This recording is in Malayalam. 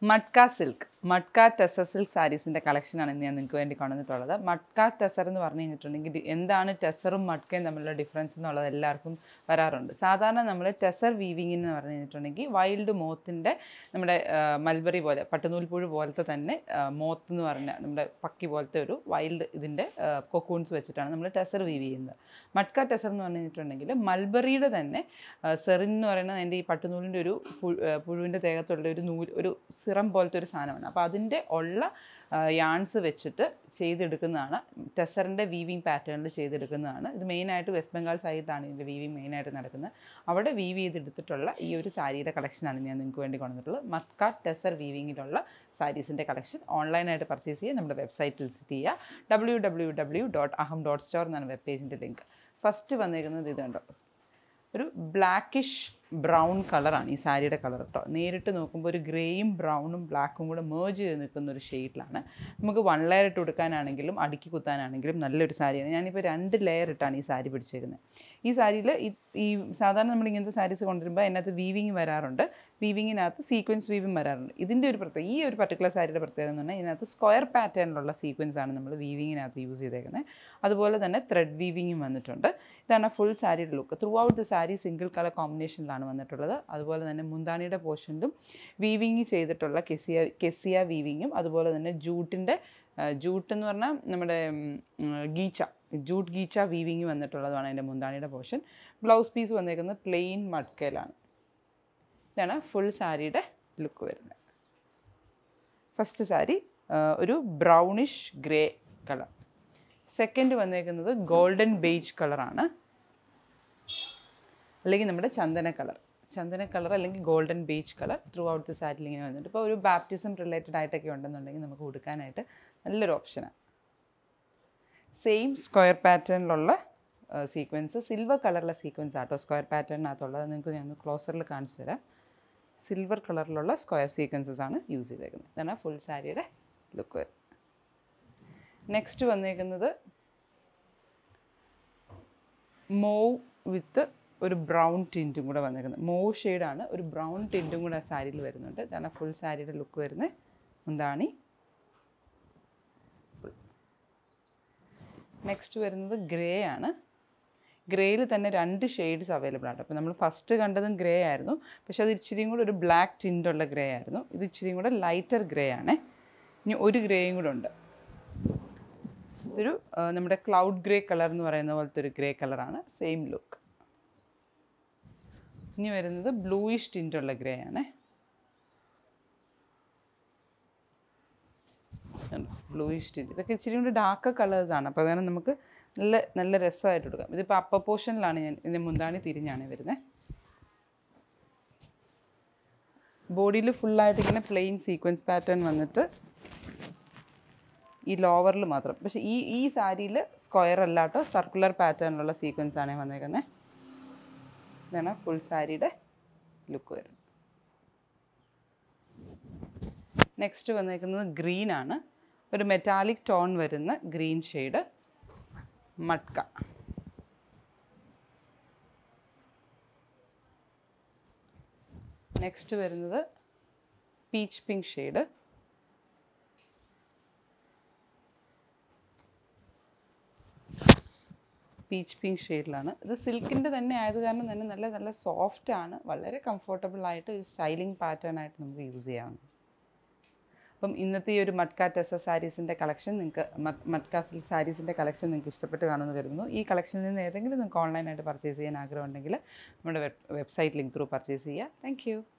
മട്ക സിൽക്ക് മട്ക ടെസർ സിൽക്ക് സാരീസിൻ്റെ കളക്ഷനാണ് ഇന്ന് ഞാൻ നിങ്ങൾക്ക് വേണ്ടി കൊണ്ടുവന്നിട്ടുള്ളത് മട്ക ടെസർ എന്ന് പറഞ്ഞു കഴിഞ്ഞിട്ടുണ്ടെങ്കിൽ ഡി- എന്താണ് ടെസറും മട്കയും തമ്മിലുള്ള ഡിഫറൻസ് എന്നുള്ളത് എല്ലാവർക്കും വരാറുണ്ട് സാധാരണ നമ്മൾ ടെസർ വീവിങ് എന്ന് പറഞ്ഞു കഴിഞ്ഞിട്ടുണ്ടെങ്കിൽ വൈൽഡ് മോത്തിൻ്റെ നമ്മുടെ ആ, മൽബറി പോലെ പട്ടുനൂൽ പുഴു പോലത്തെ തന്നെ ആ, മോത്ത് എന്ന് പറഞ്ഞ നമ്മുടെ പക്കി പോലത്തെ ഒരു വൈൽഡ് ഇതിൻ്റെ കൊക്കൂൺസ് വെച്ചിട്ടാണ് നമ്മൾ ടെസർ വീവ് ചെയ്യുന്നത് മട്ക ടെസർ എന്ന് പറഞ്ഞു കഴിഞ്ഞിട്ടുണ്ടെങ്കിൽ മൽബറിയുടെ തന്നെ സെറിൻ എന്ന് പറയുന്നത് അതിൻ്റെ ഈ പട്ടുനൂലിൻ്റെ ഒരു പു- ആ, പുഴുവിൻ്റെ ദേഹത്തുള്ള ഒരു നൂൽ ഒരു സിറം പോലത്തെ ഒരു സാധനമാണ് അപ്പോൾ അതിൻ്റെ ഉള്ള യാൺസ് വെച്ചിട്ട് ചെയ്തെടുക്കുന്നതാണ് ടെസറിൻ്റെ വീവിങ് പാറ്റേണിൽ ചെയ്തെടുക്കുന്നതാണ് ഇത് മെയിനായിട്ട് വെസ്റ്റ് ബംഗാൾ സൈഡിലാണ് ഇതിൻ്റെ വീവിങ് മെയിനായിട്ട് നടക്കുന്നത് അവിടെ വീവ് ചെയ്തെടുത്തിട്ടുള്ള ഈ ഒരു സാരിയുടെ കളക്ഷനാണ് ഞാൻ നിങ്ങൾക്ക് വേണ്ടി കൊണ്ടുവന്നിട്ടുള്ളത് മക്ക ടെസർ വീവിങ്ങിലുള്ള സാരീസിൻ്റെ കളക്ഷൻ ഓൺലൈനായിട്ട് പർച്ചേസ് ചെയ്യുക നമ്മുടെ വെബ്സൈറ്റിൽ വിസിറ്റ് ചെയ്യുക W W W dot Aham dot store എന്നാണ് വെബ് പേജിൻ്റെ ലിങ്ക് ഫസ്റ്റ് വന്നേക്കുന്നത് ഇത് കണ്ടോ ഒരു ബ്ലാക്കിഷ് ബ്രൗൺ കളറാണ് ഈ സാരിയുടെ കളർ കേട്ടോ നേരിട്ട് നോക്കുമ്പോൾ ഒരു ഗ്രേയും ബ്രൗണും ബ്ലാക്കും കൂടെ മേർജ് ചെയ്ത് നിൽക്കുന്ന ഒരു ഷെയ്ഡിലാണ് നമുക്ക് വൺ ലെയർ ഇട്ട് കൊടുക്കാനാണെങ്കിലും അടുക്കി കുത്താനാണെങ്കിലും നല്ലൊരു സാരിയാണ് ഞാനിപ്പോൾ രണ്ട് ലെയർ ഇട്ടാണ് ഈ സാരി പിടിച്ചേക്കുന്നത് ഈ സാരിയിൽ ഈ സാധാരണ നമ്മൾ ഇങ്ങനത്തെ സാരീസ് കൊണ്ടുവരുമ്പോൾ അതിനകത്ത് വീവിങ് വരാറുണ്ട് വീവിങ്ങിനകത്ത് സീക്വൻസ് വീവിങ് വരാറുണ്ട് ഇതിൻ്റെ ഒരു പ്രത്യേകത ഈ ഒരു പർട്ടിക്കുലർ സാരിയുടെ പ്രത്യേകത എന്ന് പറഞ്ഞാൽ ഇതിനകത്ത് സ്ക്വയർ പാറ്റേണിലുള്ള സീക്വൻസ് ആണ് നമ്മൾ വീവിങ്ങിനകത്ത് യൂസ് ചെയ്തേക്കുന്നത് അതുപോലെ തന്നെ ത്രെഡ് വീവിങ്ങും വന്നിട്ടുണ്ട് ഇതാണ് ഫുൾ സാരിയുടെ look throughout the sari single colour കോമ്പിനേഷനിലാണ് വന്നിട്ടുള്ളത് അതുപോലെ തന്നെ മുന്താണിയുടെ പോർഷനിലും വീവിങ് ചെയ്തിട്ടുള്ള കെസിയ കെസിയ വീവിങ്ങും അതുപോലെ തന്നെ ജൂട്ടിൻ്റെ ജൂട്ട് എന്ന് പറഞ്ഞാൽ നമ്മുടെ ഉം, ഉം, ഗീച്ച ജൂട്ട് ഗീച്ച വീവിങ് വന്നിട്ടുള്ളതാണ് അതിൻ്റെ മുന്താണിയുടെ പോർഷൻ ബ്ലൗസ് പീസ് വന്നേക്കുന്നത് പ്ലെയിൻ മഡ്കയിലാണ് ഇതാണ് ഫുൾ സാരിയുടെ ലുക്ക് വരുന്നത് ഫസ്റ്റ് സാരി ഒരു ബ്രൗണിഷ് ഗ്രേ കളർ സെക്കൻഡ് വന്നേക്കുന്നത് ഗോൾഡൻ ബേജ് കളറാണ് അല്ലെങ്കിൽ നമ്മുടെ ചന്ദന കളർ ചന്ദന കളർ അല്ലെങ്കിൽ golden beige colour throughout the സാരിൽ ഇങ്ങനെ വന്നിട്ട് ഇപ്പോൾ ഒരു ബാപ്റ്റിസം റിലേറ്റഡ് ആയിട്ടൊക്കെ ഉണ്ടെന്നുണ്ടെങ്കിൽ നമുക്ക് കൊടുക്കാനായിട്ട് നല്ലൊരു ഓപ്ഷനാണ് സെയിം സ്ക്വയർ പാറ്റേണിലുള്ള സീക്വൻസ് സിൽവർ കളറിലെ സീക്വൻസ് ആട്ടോ സ്ക്വയർ പാറ്റേണിനകത്തുള്ളത് നിങ്ങൾക്ക് ഞാൻ ക്ലോസറിൽ കാണിച്ചു തരാം സിൽവർ കളറിലുള്ള സ്ക്വയർ സീക്വൻസസ് ആണ് യൂസ് ചെയ്തേക്കുന്നത് ഇതാണ് ഫുൾ സാരിയുടെ ലുക്ക് വരുന്നത് നെക്സ്റ്റ് വന്നേക്കുന്നത് മോവ് വിത്ത് ഒരു ബ്രൗൺ ടിൻറ്റും കൂടെ വന്നേക്കുന്നത് മോവ് ഷെയ്ഡാണ് ഒരു ബ്രൗൺ ടിൻറ്റും കൂടെ ആ സാരിയിൽ വരുന്നുണ്ട് ഇതാണ് ഫുൾ സാരിയുടെ ലുക്ക് വരുന്നത് എന്താണ് നെക്സ്റ്റ് വരുന്നത് ഗ്രേ ആണ് ഗ്രേയിൽ തന്നെ രണ്ട് ഷെയ്ഡ്സ് അവൈലബിൾ ആണ് അപ്പോൾ നമ്മൾ ഫസ്റ്റ് കണ്ടതും ഗ്രേ ആയിരുന്നു പക്ഷെ അത് ഇച്ചിരിയും കൂടെ ഒരു ബ്ലാക്ക് ടിൻ്റുള്ള ഗ്രേ ആയിരുന്നു ഇത് ഇച്ചിരിയും കൂടെ ലൈറ്റർ ഗ്രേ ആണ് ഇനി ഒരു ഗ്രേയും കൂടെ ഉണ്ട് ഇതൊരു ആ, നമ്മുടെ ക്ലൗഡ് ഗ്രേ കളർ എന്ന് പറയുന്ന പോലത്തെ ഒരു ഗ്രേ കളറാണ് സെയിം ലുക്ക് ഇനി വരുന്നത് ബ്ലൂയിഷ് ടിൻ്റുള്ള ഗ്രേ ആണ് ബ്ലൂയിഷ് ടിൻ്റ് ഇതൊക്കെ ഇച്ചിരി കൂടി ഡാർക്ക് കളേഴ്സാണ് അപ്പോൾ അതാണ് നമുക്ക് നല്ല നല്ല രസമായിട്ട് എടുക്കാം ഇതിപ്പോൾ അപ്പർ പോർഷനിലാണ് ഞാൻ ഇതിൻ്റെ മുന്താണി തിരിഞ്ഞാണ് വരുന്നത് ബോഡിയിൽ ഫുള്ളായിട്ട് ഇങ്ങനെ പ്ലെയിൻ സീക്വൻസ് പാറ്റേൺ വന്നിട്ട് ഈ ലോവറിൽ മാത്രം പക്ഷേ ഈ ഈ സാരിയിൽ സ്ക്വയർ അല്ലാട്ടോ സർക്കുലർ പാറ്റേണിലുള്ള സീക്വൻസ് ആണ് വന്നേക്കുന്നത് ഇതാണ് ഫുൾ സാരിയുടെ ലുക്ക് വരുന്നത് നെക്സ്റ്റ് വന്നേക്കുന്നത് ഗ്രീൻ ആണ് ഒരു മെറ്റാലിക് ടോൺ വരുന്ന ഗ്രീൻ ഷെയ്ഡ് മട്ക നെക്സ്റ്റ് വരുന്നത് peach pink shade peach pink ഷെയ്ഡിലാണ് ഇത് സിൽക്കിൻ്റെ തന്നെ ആയത് കാരണം തന്നെ നല്ല നല്ല സോഫ്റ്റ് ആണ് വളരെ കംഫർട്ടബിൾ ആയിട്ട് ഒരു സ്റ്റൈലിംഗ് പാറ്റേൺ ആയിട്ട് നമുക്ക് യൂസ് ചെയ്യാവുന്നത് അപ്പം ഇന്നത്തെ ഈ ഒരു മട്ക ടെസ സാരീസിൻ്റെ കളക്ഷൻ നിങ്ങൾക്ക് മട്ക സിൽക്ക് സാരീസിൻ്റെ കളക്ഷൻ നിങ്ങൾക്ക് ഇഷ്ടപ്പെട്ട് കാണുമെന്ന് കരുതുന്നു ഈ കളക്ഷനിൽ നിന്ന് ഏതെങ്കിലും നിങ്ങൾക്ക് ഓൺലൈനായിട്ട് പർച്ചേസ് ചെയ്യാൻ ആഗ്രഹമുണ്ടെങ്കിൽ നമ്മുടെ web website link through purchase ചെയ്യുക താങ്ക്